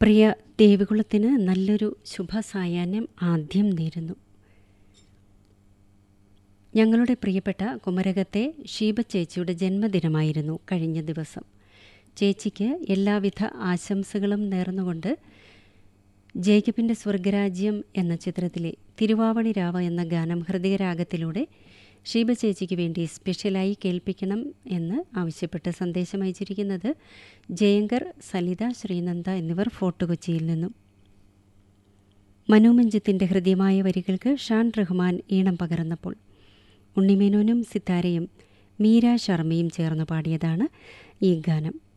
പ്രിയ ദേവികുളത്തിന് നല്ലൊരു ശുഭസായാഹ്നം ആദ്യം നേരുന്നു ഞങ്ങളുടെ പ്രിയപ്പെട്ട കുമരകത്തെ ഷീബ ചേച്ചിയുടെ ജന്മദിനമായിരുന്നു കഴിഞ്ഞ ദിവസം ചേച്ചിക്ക് എല്ലാവിധ ആശംസകളും നേർന്നുകൊണ്ട് ജേക്കബിൻ്റെ സ്വർഗരാജ്യം എന്ന ചിത്രത്തിലെ തിരുവാവണി രാവ എന്ന ഗാനം ഹൃദയരാഗത്തിലൂടെ ഷീബ ചേച്ചിക്ക് വേണ്ടി സ്പെഷ്യലായി കേൾപ്പിക്കണം എന്ന് ആവശ്യപ്പെട്ട് സന്ദേശം അയച്ചിരിക്കുന്നത് ജയങ്കർ സലിത ശ്രീനന്ദ എന്നിവർ ഫോർട്ട് കൊച്ചിയിൽ നിന്നും മനോമഞ്ജത്തിൻ്റെ ഹൃദ്യമായ വരികൾക്ക് ഷാൻ റഹ്മാൻ ഈണം പകർന്നപ്പോൾ ഉണ്ണിമേനോനും സിത്താരയും മീര ശർമ്മയും ചേർന്ന് പാടിയതാണ് ഈ ഗാനം